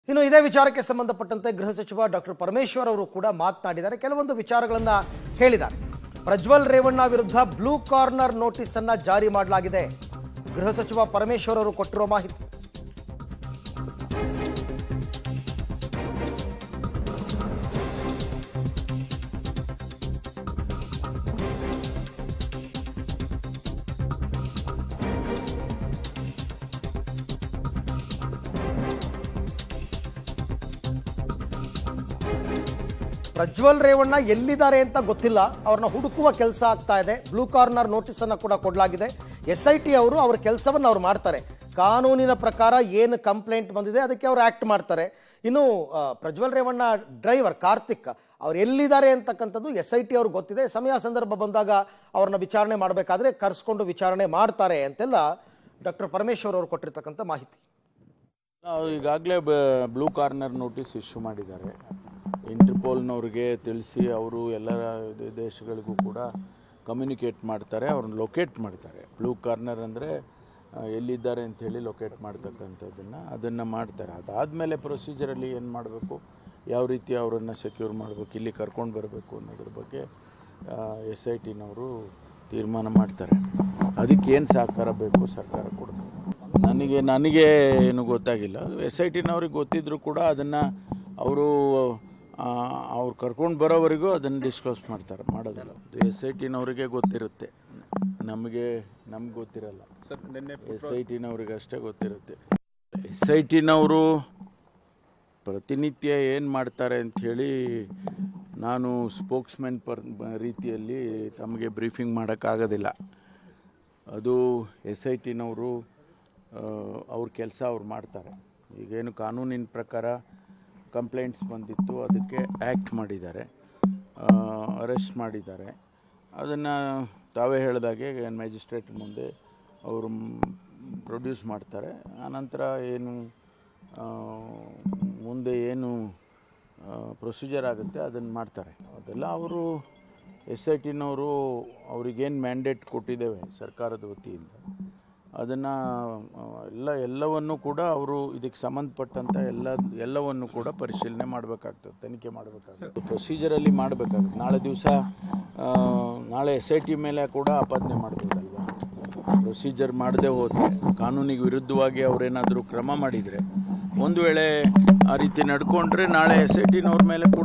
ಇನ್ನು ಇದೇ ವಿಚಾರಕ್ಕೆ ಸಂಬಂಧಪಟ್ಟಂತೆ ಗೃಹ ಸಚಿವ ಡಾಕ್ಟರ್ ಪರಮೇಶ್ವರ್ ಅವರು ಕೂಡ ಮಾತನಾಡಿದ್ದಾರೆ ಕೆಲವೊಂದು ವಿಚಾರಗಳನ್ನ ಹೇಳಿದ್ದಾರೆ ಪ್ರಜ್ವಲ್ ರೇವಣ್ಣ ವಿರುದ್ಧ ಬ್ಲೂ ಕಾರ್ನರ್ ನೋಟಿಸ್ ಅನ್ನ ಜಾರಿ ಮಾಡಲಾಗಿದೆ ಗೃಹ ಸಚಿವ ಪರಮೇಶ್ವರ್ ಅವರು ಕೊಟ್ಟಿರೋ ಮಾಹಿತಿ ಪ್ರಜ್ವಲ್ ರೇವಣ್ಣ ಎಲ್ಲಿದ್ದಾರೆ ಅಂತ ಗೊತ್ತಿಲ್ಲ ಅವ್ರನ್ನ ಹುಡುಕುವ ಕೆಲಸ ಆಗ್ತಾ ಇದೆ ಬ್ಲೂ ಕಾರ್ನರ್ ನೋಟಿಸ್ ಅನ್ನ ಕೂಡ ಕೊಡಲಾಗಿದೆ ಎಸ್ ಐ ಟಿ ಅವರು ಅವ್ರ ಕೆಲಸವನ್ನು ಅವ್ರು ಮಾಡ್ತಾರೆ ಕಾನೂನಿನ ಪ್ರಕಾರ ಏನು ಕಂಪ್ಲೇಂಟ್ ಬಂದಿದೆ ಅದಕ್ಕೆ ಅವ್ರು ಆಕ್ಟ್ ಮಾಡ್ತಾರೆ ಇನ್ನು ಆ, ಪ್ರಜ್ವಲ್ ರೇವಣ್ಣ ಡ್ರೈವರ್ ಕಾರ್ತಿಕ್ ಅವ್ರು ಎಲ್ಲಿದ್ದಾರೆ ಅಂತಕ್ಕಂಥದ್ದು ಎಸ್ ಐ ಟಿ ಅವ್ರಿಗೆ ಗೊತ್ತಿದೆ ಸಮಯ ಸಂದರ್ಭ ಬಂದಾಗ ಅವ್ರನ್ನ ವಿಚಾರಣೆ ಮಾಡಬೇಕಾದ್ರೆ ಕರೆಸ್ಕೊಂಡು ವಿಚಾರಣೆ ಮಾಡ್ತಾರೆ ಅಂತೆಲ್ಲ ಡಾಕ್ಟರ್ ಪರಮೇಶ್ವರ್ ಅವರು ಕೊಟ್ಟಿರ್ತಕ್ಕಂಥ ಮಾಹಿತಿ ನಾವು ಈಗಾಗಲೇ ಬ್ಲೂ ಕಾರ್ನರ್ ನೋಟಿಸ್ ಇಶ್ಯೂ ಮಾಡಿದ್ದಾರೆ ಇಂಟರ್ಪೋಲ್ನವ್ರಿಗೆ ತಿಳಿಸಿ ಅವರು ಎಲ್ಲ ದೇ- ದೇಶಗಳಿಗೂ ಕೂಡ ಕಮ್ಯುನಿಕೇಟ್ ಮಾಡ್ತಾರೆ ಅವ್ರನ್ನ ಲೊಕೇಟ್ ಮಾಡ್ತಾರೆ ಬ್ಲೂ ಕಾರ್ನರ್ ಅಂದರೆ ಎಲ್ಲಿದ್ದಾರೆ ಅಂತ ಹೇಳಿ ಲೊಕೇಟ್ ಮಾಡ್ತಕ್ಕಂಥದ್ದನ್ನು ಅದನ್ನು ಮಾಡ್ತಾರೆ ಅದಾದಮೇಲೆ ಪ್ರೊಸೀಜರಲ್ಲಿ ಏನು ಮಾಡಬೇಕು ಯಾವ ರೀತಿ ಅವರನ್ನು ಸೆಕ್ಯೂರ್ ಮಾಡಬೇಕು ಇಲ್ಲಿ ಕರ್ಕೊಂಡು ಬರಬೇಕು ಅನ್ನೋದ್ರ ಬಗ್ಗೆ ಎಸ್ ಐ ಟಿನವರು ತೀರ್ಮಾನ ಮಾಡ್ತಾರೆ ಅದಕ್ಕೆ ಏನು ಸಹಕಾರ ಬೇಕು ಸರ್ಕಾರ ಕೊಡಬೇಕು ನನಗೆ ನನಗೆ ಏನು ಗೊತ್ತಾಗಿಲ್ಲ ಎಸ್ ಐ ಟಿನವ್ರಿಗೆ ಗೊತ್ತಿದ್ರು ಕೂಡ ಅದನ್ನು ಅವರು ಅವ್ರು ಕರ್ಕೊಂಡು ಬರೋವರೆಗೂ ಅದನ್ನು ಡಿಸ್ಕ್ಲೋಸ್ ಮಾಡ್ತಾರೆ ಮಾಡೋದಿಲ್ಲ ಎಸ್ ಐ ಟಿನವರಿಗೆ ಗೊತ್ತಿರುತ್ತೆ ನಮಗೆ ನಮ್ಗೆ ಗೊತ್ತಿರಲ್ಲ ಸರ್ ನಿನ್ನೆ ಎಸ್ ಐ ಟಿನವ್ರಿಗೆ ಅಷ್ಟೇ ಗೊತ್ತಿರುತ್ತೆ ಎಸ್ ಐ ಟಿನವರು ಪ್ರತಿನಿತ್ಯ ಏನು ಮಾಡ್ತಾರೆ ಅಂಥೇಳಿ ನಾನು ಸ್ಪೋಕ್ಸ್ಮೆನ್ ಪರ್ ರೀತಿಯಲ್ಲಿ ತಮಗೆ ಬ್ರೀಫಿಂಗ್ ಮಾಡೋಕ್ಕಾಗೋದಿಲ್ಲ ಅದು ಎಸ್ ಐ ಟಿನವರು ಅವ್ರ ಕೆಲಸ ಅವ್ರು ಮಾಡ್ತಾರೆ ಈಗೇನು ಕಾನೂನಿನ ಪ್ರಕಾರ ಕಂಪ್ಲೇಂಟ್ಸ್ ಬಂದಿತ್ತು ಅದಕ್ಕೆ ಆ್ಯಕ್ಟ್ ಮಾಡಿದ್ದಾರೆ ಅರೆಸ್ಟ್ ಮಾಡಿದ್ದಾರೆ ಅದನ್ನು ತಾವೇ ಹೇಳಿದಾಗೆ ಮ್ಯಾಜಿಸ್ಟ್ರೇಟ್ ಮುಂದೆ ಅವರು ಪ್ರೊಡ್ಯೂಸ್ ಮಾಡ್ತಾರೆ ಆನಂತರ ಏನು ಆ, ಮುಂದೆ ಏನು ಪ್ರೊಸೀಜರ್ ಆಗುತ್ತೆ ಅದನ್ನು ಮಾಡ್ತಾರೆ ಅದೆಲ್ಲ ಅವರು ಎಸ್ ಐ ಟಿನವರು ಅವ್ರಿಗೇನು ಮ್ಯಾಂಡೇಟ್ ಕೊಟ್ಟಿದ್ದೇವೆ ಸರ್ಕಾರದ ವತಿಯಿಂದ ಅದನ್ನು ಎಲ್ಲ ಎಲ್ಲವನ್ನು ಕೂಡ ಅವರು ಇದಕ್ಕೆ ಸಂಬಂಧಪಟ್ಟಂಥ ಎಲ್ಲ ಎಲ್ಲವನ್ನು ಕೂಡ ಪರಿಶೀಲನೆ ಮಾಡಬೇಕಾಗ್ತದೆ ತನಿಖೆ ಮಾಡಬೇಕಾಗ್ತದೆ ಪ್ರೊಸೀಜರಲ್ಲಿ ಮಾಡಬೇಕಾಗುತ್ತೆ ನಾಳೆ ದಿವಸ ನಾಳೆ ಎಸ್ ಐ ಟಿ ಮೇಲೆ ಕೂಡ ಆಪಾದನೆ ಮಾಡ್ಬೋದಲ್ವಾ ಪ್ರೊಸೀಜರ್ ಮಾಡದೆ ಹೋದರೆ ಕಾನೂನಿಗೆ ವಿರುದ್ಧವಾಗಿ ಅವರೇನಾದರೂ ಕ್ರಮ ಮಾಡಿದರೆ ಒಂದು ವೇಳೆ ಆ ರೀತಿ ನಡ್ಕೊಂಡ್ರೆ ನಾಳೆ ಎಸ್ ಐ ಟಿನವ್ರ ಮೇಲೆ ಕೂಡ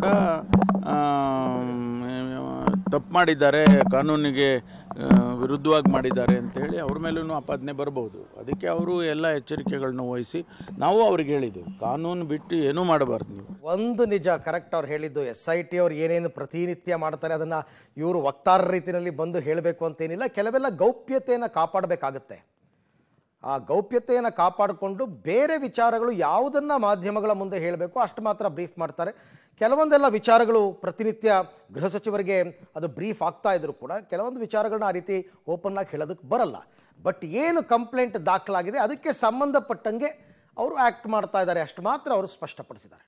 ತಪ್ಪು ಮಾಡಿದ್ದಾರೆ ಕಾನೂನಿಗೆ ಆ, ವಿರುದ್ಧವಾಗಿ ಮಾಡಿದ್ದಾರೆ ಅಂತೇಳಿ ಅವ್ರ ಮೇಲೂ ಆಪಾದನೆ ಬರ್ಬೋದು ಅದಕ್ಕೆ ಅವರು ಎಲ್ಲ ಎಚ್ಚರಿಕೆಗಳನ್ನ ವಹಿಸಿ ನಾವು ಅವ್ರಿಗೆ ಹೇಳಿದ್ದೇವೆ ಕಾನೂನು ಬಿಟ್ಟು ಏನೂ ಮಾಡಬಾರ್ದು ನೀವು ಒಂದು ನಿಜ ಕರೆಕ್ಟ್ ಅವ್ರು ಹೇಳಿದ್ದು ಎಸ್ ಐ ಟಿ ಅವ್ರು ಏನೇನು ಪ್ರತಿನಿತ್ಯ ಮಾಡ್ತಾರೆ ಅದನ್ನ ಇವರು ವಕ್ತಾರರ ರೀತಿಯಲ್ಲಿ ಬಂದು ಹೇಳಬೇಕು ಅಂತೇನಿಲ್ಲ ಕೆಲವೆಲ್ಲ ಗೌಪ್ಯತೆಯನ್ನು ಕಾಪಾಡಬೇಕಾಗತ್ತೆ ಆ ಗೌಪ್ಯತೆಯನ್ನು ಕಾಪಾಡಿಕೊಂಡು ಬೇರೆ ವಿಚಾರಗಳು ಯಾವುದನ್ನ ಮಾಧ್ಯಮಗಳ ಮುಂದೆ ಹೇಳಬೇಕು ಅಷ್ಟು ಮಾತ್ರ ಬ್ರೀಫ್ ಮಾಡ್ತಾರೆ ಕೆಲವೊಂದೆಲ್ಲ ವಿಚಾರಗಳು ಪ್ರತಿನಿತ್ಯ ಗೃಹ ಸಚಿವರಿಗೆ ಅದು ಬ್ರೀಫ್ ಆಗ್ತಾ ಇದ್ರು ಕೂಡ ಕೆಲವೊಂದು ವಿಚಾರಗಳನ್ನ ಆ ರೀತಿ ಓಪನ್ ಆಗಿ ಹೇಳೋದಕ್ಕೆ ಬರಲ್ಲ ಬಟ್ ಏನು ಕಂಪ್ಲೇಂಟ್ ದಾಖಲಾಗಿದೆ ಅದಕ್ಕೆ ಸಂಬಂಧಪಟ್ಟಂಗೆ ಅವರು ಆ್ಯಕ್ಟ್ ಮಾಡ್ತಾ ಇದ್ದಾರೆ ಅಷ್ಟು ಮಾತ್ರ ಅವರು ಸ್ಪಷ್ಟಪಡಿಸಿದ್ದಾರೆ